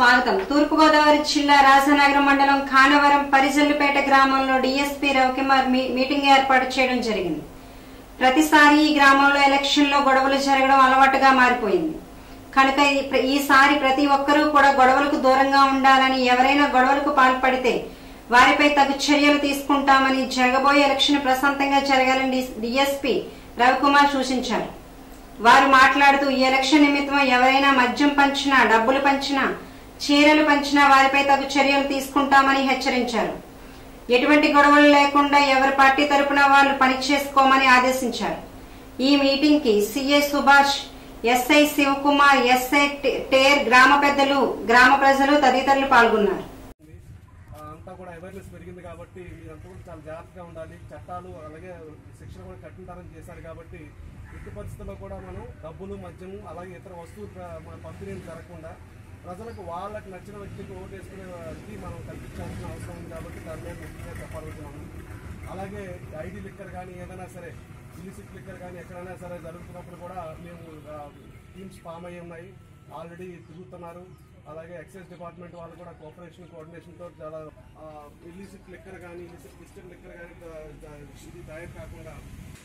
స్వాగతం తూర్పుగోదావరి జిల్లా రాజనగరం మండలం ఖానవరం పరిజల్లుపేట గ్రామంలో డిఎస్పీ రవికుమార్ మీ- మీటింగ్ ఏర్పాటు చేయడం జరిగింది ప్రతిసారి ఈ గ్రామంలో ఎలక్షన్లో గొడవలు జరగడం అలవాటుగా మారిపోయింది కనుక ఈ- ప్ర- ఈసారి ప్రతి ఒక్కరూ కూడా గొడవలకు దూరంగా ఉండాలని ఎవరైనా గొడవలకు పాల్పడితే వారిపై తగు చర్యలు తీసుకుంటామని జరగబోయే ఎలక్షన్ ప్రశాంతంగా జరగాలని డిఎస్పీ రవికుమార్ సూచించారు వారు మాట్లాడుతూ ఈ ఎలక్షన్ నిమిత్తం ఎవరైనా మద్యం పంచినా డబ్బులు పంచినా చీరలు పంచినా వారిపై తగు చర్యలు తీసుకుంటామని హెచ్చరించారు ఎటువంటి గొడవలు లేకుండా ఎవరి పార్టీ తరపున వాళ్ళు పని చేసుకోమని ఆదేశించారు ఈ మీటింగ్ కి CA Subhash SI Shivakumar SI టే- టేర్ గ్రామ పెద్దలు గ్రామ ప్రజలు తదితరులు పాల్గొన్నారు ఉంది. ఆ, అంతా కూడా అవేర్నెస్ పెరిగింది కాబట్టి మీరంతా కూడా చాలా జాగ్రత్తగా ఉండాలి చట్టాలు అలాగే శిక్షణ కూడా కఠినతరం చేశారు కాబట్టి ఎట్టి పరిస్థితుల్లో కూడా మనం డబ్బులు మద్యము అలాగే ఇతర వస్తువులు ప్ర- మన పంపిణీలు జరగకుండా ప్రజలకు వాళ్ళకి నచ్చిన వ్యక్తికి ఓటు వేసుకునేకి మనం కల్పించాల్సిన అవసరం ఉంది కాబట్టి దాని మీద ముఖ్యంగా చెప్పాలనుకున్నాము అలాగే ఐడి లిక్కర్ కానీ ఏదైనా సరే ఇలిసిట్ లిక్కర్ కానీ ఎక్కడైనా సరే జరుగుతున్నప్పుడు కూడా మేము టీమ్స్ ఫామ్ అయ్యి ఉన్నాయి ఆల్రెడీ తిరుగుతున్నారు అలాగే ఎక్సైజ్ డిపార్ట్మెంట్ వాళ్ళు కూడా కోఆపరేషన్ కోఆర్డినేషన్తో చాలా ఇల్లిసిట్ లిక్కర్ కానీ ఇల్లిసిట్ డిస్టెంట్ లిక్కర్ కానీ ఇది తయారు కాకుండా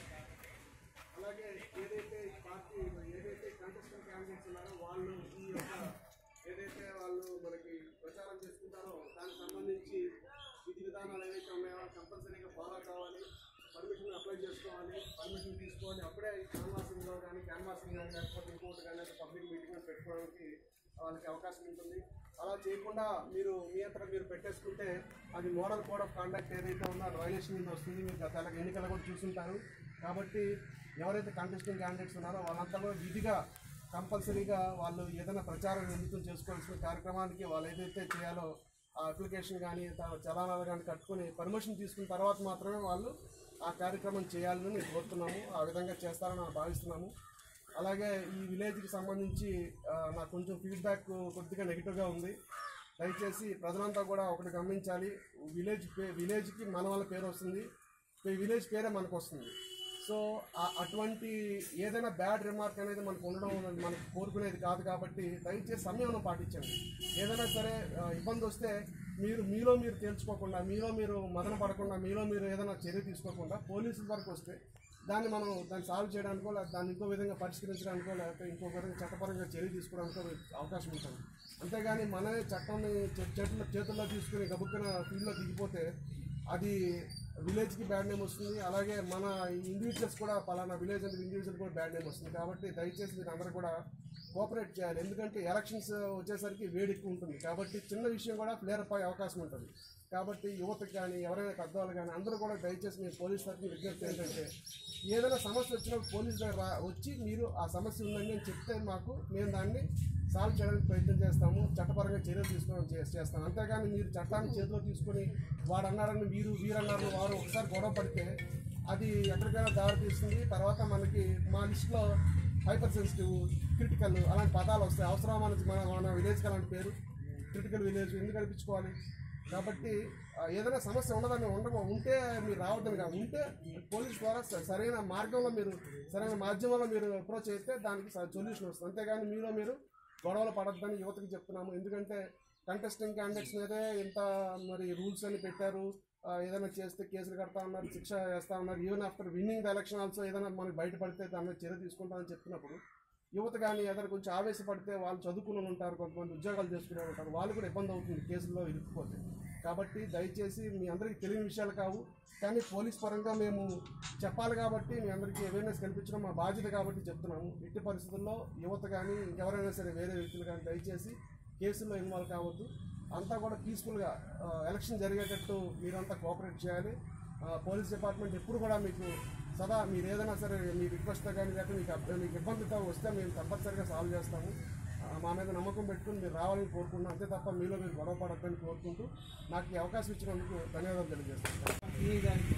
అలాగే ఏదైతే పార్టీ ఏదైతే కంటెస్టెంట్ క్యాండిడేట్స్ ఉన్నారో వాళ్ళు ఈ యొక్క ఏదైతే వాళ్ళు మనకి ప్రచారం చేసుకుంటారో దానికి సంబంధించి విధి విధానాలు ఏవైతే ఉన్నాయో కంపల్సరీగా ఫాలో కావాలి పర్మిషన్ అప్లై చేసుకోవాలి పర్మిషన్ తీసుకొని అప్పుడే క్యాన్వాసింగ్లో కానీ క్యాన్వాసింగ్ కానీ లేకపోతే ఇంకోటి కానీ పబ్లిక్ మీటింగ్ పెట్టుకోవడానికి వాళ్ళకి అవకాశం ఉంటుంది అలా చేయకుండా మీరు మీ అంతటా మీరు పెట్టేసుకుంటే అది మోడల్ కోడ్ ఆఫ్ కాండక్ట్ ఏదైతే ఉందో అది వైలేషన్ కింద వస్తుంది మీరు గత ఎన్నికలు కూడా చూసుంటారు కాబట్టి ఎవరైతే కంటెస్టింగ్ క్యాండిడేట్స్ ఉన్నారో వాళ్ళంతా కూడా విధిగా కంపల్సరీగా వాళ్ళు ఏదైనా ప్రచారం నిమిత్తం చేసుకోవాల్సిన కార్యక్రమానికి వాళ్ళు ఏదైతే చేయాలో ఆ అప్లికేషన్ కానీ త- చలానాలు కానీ కట్టుకొని పర్మిషన్ తీసుకున్న తర్వాత మాత్రమే వాళ్ళు ఆ కార్యక్రమం చేయాలని మేము కోరుతున్నాము ఆ విధంగా చేస్తారని మనం భావిస్తున్నాము అలాగే ఈ విలేజ్కి సంబంధించి ఆ, నాకు కొంచెం ఫీడ్బ్యాక్ కొద్దిగా నెగిటివ్గా ఉంది దయచేసి ప్రజలంతా కూడా ఒకటి గమనించాలి విలేజ్ పే విలేజ్కి మన వాళ్ళ పేరు వస్తుంది ఈ విలేజ్ పేరే మనకు వస్తుంది సో ఆ- అటువంటి ఏదైనా బ్యాడ్ రిమార్క్ అనేది మనకు ఉండడం అనేది మనకు కోరుకునేది కాదు కాబట్టి దయచేసి సంయమనం పాటించండి ఏదైనా సరే ఆ, ఇబ్బంది వస్తే మీరు మీలో మీరు తేల్చుకోకుండా మీలో మీరు మదన పడకుండా మీలో మీరు ఏదైనా చర్య తీసుకోకుండా పోలీసుల వరకు వస్తే దాన్ని మనం దాన్ని సాల్వ్ చేయడానికో లేదా దాన్ని ఇంకో విధంగా పరిష్కరించడానికో లేకపోతే ఇంకో విధంగా చట్టపరంగా చర్య తీసుకోవడానికో అవకాశం ఉంటుంది అంతేగాని మనమే చట్టాన్ని చే- చేతుల్లో చేతుల్లో తీసుకుని గబుక్కున ఫీల్డ్లో దిగిపోతే అది విలేజ్కి బ్యాడ్ నేమ్ వస్తుంది అలాగే మన ఇండివిజువల్స్ కూడా పలానా విలేజ్ అండ్ ఇండివిజువల్ కూడా బ్యాడ్ నేమ్ వస్తుంది కాబట్టి దయచేసి మీరు అందరూ కూడా కోఆపరేట్ చేయాలి ఎందుకంటే ఎలక్షన్స్ వచ్చేసరికి వేడి ఎక్కువ ఉంటుంది కాబట్టి చిన్న విషయం కూడా ఫ్లేర్ అప్ అయ్యే అవకాశం ఉంటుంది కాబట్టి యువతకు కానీ ఎవరైనా పెద్దవాళ్ళు కానీ అందరూ కూడా దయచేసి మీరు పోలీస్ తరఫున విజ్ఞప్తి ఏంటంటే ఏదైనా సమస్య వచ్చినప్పుడు పోలీస్ దగ్గర రా- వచ్చి మీరు ఆ సమస్య ఉందని అని చెప్తే మాకు మేము దాన్ని సాల్వ్ చేయడానికి ప్రయత్నం చేస్తాము చట్టపరంగా చర్యలు తీసుకోవడం చే- చేస్తాం అంతేగాని మీరు చట్టాన్ని చేతిలో తీసుకొని వాడు అన్నారని మీరు వీరన్నారు వారు ఒకసారి గొడవ పడితే అది ఎక్కడికైనా దారి తీస్తుంది తర్వాత మనకి మా లిస్టులో హైపర్ సెన్సిటివ్ క్రిటికల్ అలాంటి పదాలు వస్తాయి అవసరం మన మన మన విలేజ్కి అలాంటి పేరు క్రిటికల్ విలేజ్ ఎందుకు కల్పించుకోవాలి కాబట్టి ఆ, ఏదైనా సమస్య ఉండదని ఉండ ఉంటే మీరు రావద్దని కాదు ఉంటే పోలీస్ ద్వారా స- సరైన మార్గంలో మీరు సరైన మాధ్యమంలో మీరు అప్రోచ్ అయితే దానికి సొల్యూషన్ వస్తుంది అంతేగాని మీలో మీరు గొడవలు పడొద్దని యువతకి చెప్తున్నాము ఎందుకంటే కంటెస్టింగ్ క్యాండిడేట్స్ మీదే ఇంత మరి రూల్స్ అని పెట్టారు ఆ, ఏదైనా చేస్తే కేసులు కడతా ఉన్నారు శిక్ష వేస్తా ఉన్నారు even after winning the election also ఏదైనా మనకి బయటపడితే దాని మీద చర్య తీసుకుంటామని చెప్పినప్పుడు యువత కానీ ఏదైనా కొంచెం ఆవేశపడితే వాళ్ళు చదువుకుని ఉంటారు కొంతమంది ఉద్యోగాలు చేసుకునే ఉంటారు వాళ్ళు కూడా ఇబ్బంది అవుతుంది కేసుల్లో ఇరుక్కుపోతే కాబట్టి దయచేసి మీ అందరికీ తెలియని విషయాలు కావు కానీ పోలీస్ పరంగా మేము చెప్పాలి కాబట్టి మీ అందరికీ అవేర్నెస్ కల్పించడం మా బాధ్యత కాబట్టి చెప్తున్నాము ఎట్టి పరిస్థితుల్లో యువత కానీ ఇంకెవరైనా సరే వేరే వ్యక్తులు కానీ దయచేసి కేసుల్లో ఇన్వాల్వ్ కావద్దు అంతా కూడా పీస్ఫుల్గా ఎలక్షన్ జరిగేటట్టు మీరంతా కోఆపరేట్ చేయాలి ఆ, పోలీస్ డిపార్ట్మెంట్ ఎప్పుడు కూడా మీకు సదా మీరు ఏదైనా సరే మీ రిక్వెస్ట్ కానీ లేకపోతే మీకు అబ్- మీకు ఇబ్బందితో వస్తే మేము తప్పనిసరిగా సాల్వ్ చేస్తాము ఆ, మా మీద నమ్మకం పెట్టుకుని మీరు రావాలని కోరుకుంటున్నాం అంతే తప్ప మీలో మీరు గొడవ పడద్దని కోరుకుంటూ నాకు ఈ అవకాశం ఇచ్చినందుకు ధన్యవాదాలు తెలియజేస్తాను ఈ గారికి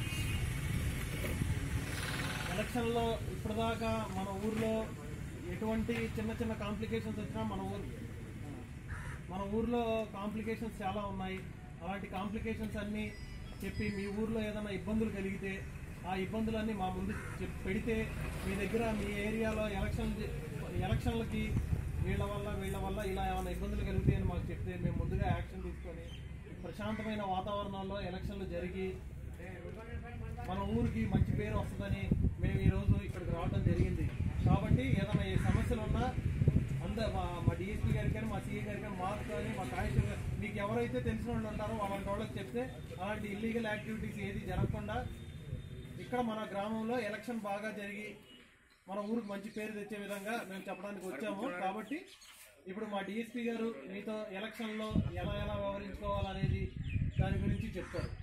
ఎలక్షన్లో ఇప్పటిదాకా మన ఊర్లో ఎటువంటి చిన్న చిన్న కాంప్లికేషన్స్ వచ్చినా మన ఊరు మన ఊర్లో కాంప్లికేషన్స్ చాలా ఉన్నాయి అలాంటి కాంప్లికేషన్స్ అన్నీ చెప్పి మీ ఊర్లో ఏదైనా ఇబ్బందులు కలిగితే ఆ ఇబ్బందులన్నీ మా ముందు చెప్ పెడితే మీ దగ్గర మీ ఏరియాలో ఎలక్షన్ ఎలక్షన్లకి వీళ్ళ వల్ల వీళ్ళ వల్ల ఇలా ఏమైనా ఇబ్బందులు కలుగుతాయని మాకు చెప్తే మేము ముందుగా యాక్షన్ తీసుకొని ప్రశాంతమైన వాతావరణంలో ఎలక్షన్లు జరిగి మన ఊరికి మంచి పేరు వస్తుందని మేము ఈరోజు ఇక్కడికి రావడం జరిగింది కాబట్టి ఏదైనా ఏ సమస్యలు ఉన్నా అంద మా మా డిఎస్పీ గారికి కానీ మా సీఏ గారికి కానీ మాకు కానీ మా కానిస్టేబుల్ గారు మీకు ఎవరైతే తెలిసిన వాళ్ళు ఉంటారో అలాంటి వాళ్ళకి చెప్తే అలాంటి ఇల్లీగల్ యాక్టివిటీస్ ఏది జరగకుండా ఇక్కడ మన గ్రామంలో ఎలక్షన్ బాగా జరిగి మన ఊరికి మంచి పేరు తెచ్చే విధంగా మేము చెప్పడానికి వచ్చాము కాబట్టి ఇప్పుడు మా డిఎస్పీ గారు మీతో ఎలక్షన్లో ఎలా ఎలా వ్యవహరించుకోవాలనేది దాని గురించి చెప్తారు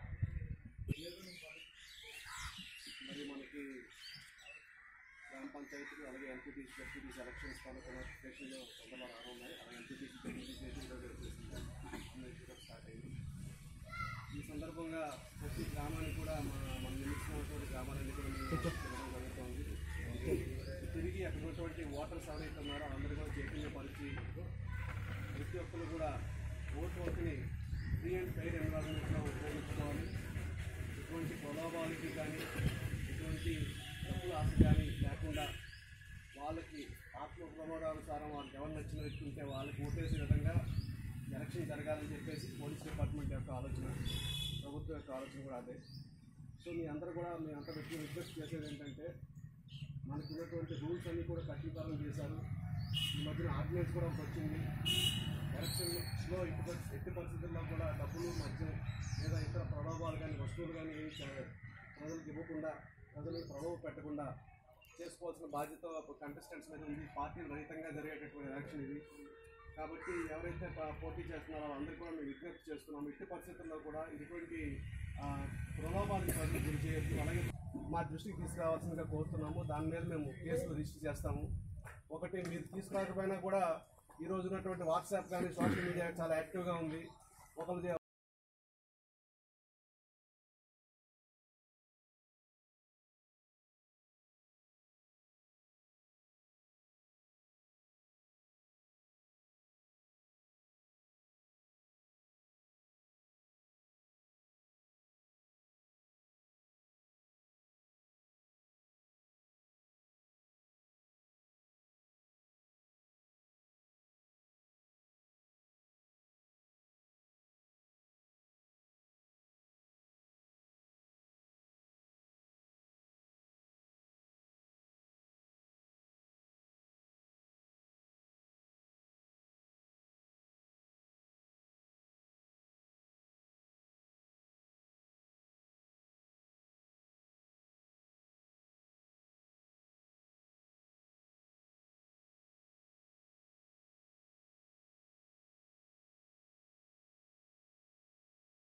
మరి మనకి గ్రామ పంచాయతీలు అలాగే ఎంపీటీసీ డెప్యూటీస్ ఎలక్షన్స్ పనుకున్న స్టేషన్లో తొందరలో రానున్నాయి అలాగే ఎంపీటీసీ డెప్యూటీస్ స్టార్ట్ అయింది ఈ సందర్భంగా ప్రతి గ్రామానికి కూడా మన మనం నిర్మించినటువంటి గ్రామాలన్నీ కూడా మేము తిరగడం జరుగుతుంది తిరిగి అక్కడ ఉన్నటువంటి ఓటర్స్ ఎవరైతే ఉన్నారో అందరూ కూడా చైతన్యపరిచి ప్రతి ఒక్కరు కూడా ఓటు హక్కుని ఫ్రీ అండ్ ఫెయిర్ ఎన్విరాన్మెంట్లో ఉపయోగించుకోవాలి ఎటువంటి ప్రలోభాలకి కానీ ఎటువంటి తప్పుల ఆశ కానీ లేకుండా వాళ్ళకి ఆత్మ ప్రమాదానుసారం వాళ్ళకి ఎవరు నచ్చిన వ్యక్తి ఉంటే వాళ్ళకి ఓటేసే విధంగా ఎలక్షన్ జరగాలని చెప్పేసి పోలీస్ డిపార్ట్మెంట్ యొక్క ఆలోచన ప్రభుత్వం యొక్క ఆలోచన కూడా అదే సో మీ అందరూ కూడా మీ అంత వ్యక్తి రిక్వెస్ట్ చేసేది ఏంటంటే మనకు ఉన్నటువంటి రూల్స్ అన్నీ కూడా కఠినతరం చేశారు ఈ మధ్యన ఆర్డినెన్స్ కూడా ఒకటి వచ్చింది ఎలక్షన్లో ఎట్టి పరిస్థితి ఎట్టి పరిస్థితుల్లో కూడా డబ్బులు మద్యం లేదా ఇతర ప్రలోభాలు కానీ వస్తువులు కానీ ఏమి చ- ప్రజలకు ఇవ్వకుండా ప్రజలకు ప్రభావం పెట్టకుండా చేసుకోవాల్సిన బాధ్యత కంటెస్టెంట్స్ మీద ఉంది పార్టీలు రహితంగా జరిగేటటువంటి ఎలక్షన్ ఇది కాబట్టి ఎవరైతే ప- పోటీ చేస్తున్నారో వాళ్ళందరికీ కూడా మేము విజ్ఞప్తి చేస్తున్నాం ఎట్టి పరిస్థితుల్లో కూడా ఇటువంటి ఆ, ప్రలోభాలకు ప్రజలు గురి చేయొద్దు అలాగే మా దృష్టికి తీసుకురావాల్సిందిగా కోరుతున్నాము దాని మీద మేము కేసులు రిజిస్టర్ చేస్తాము ఒకటి మీరు తీసుకురాకపోయినా కూడా ఈ రోజు ఉన్నటువంటి వాట్సాప్ కానీ సోషల్ మీడియా చాలా యాక్టివ్గా ఉంది ఒకరు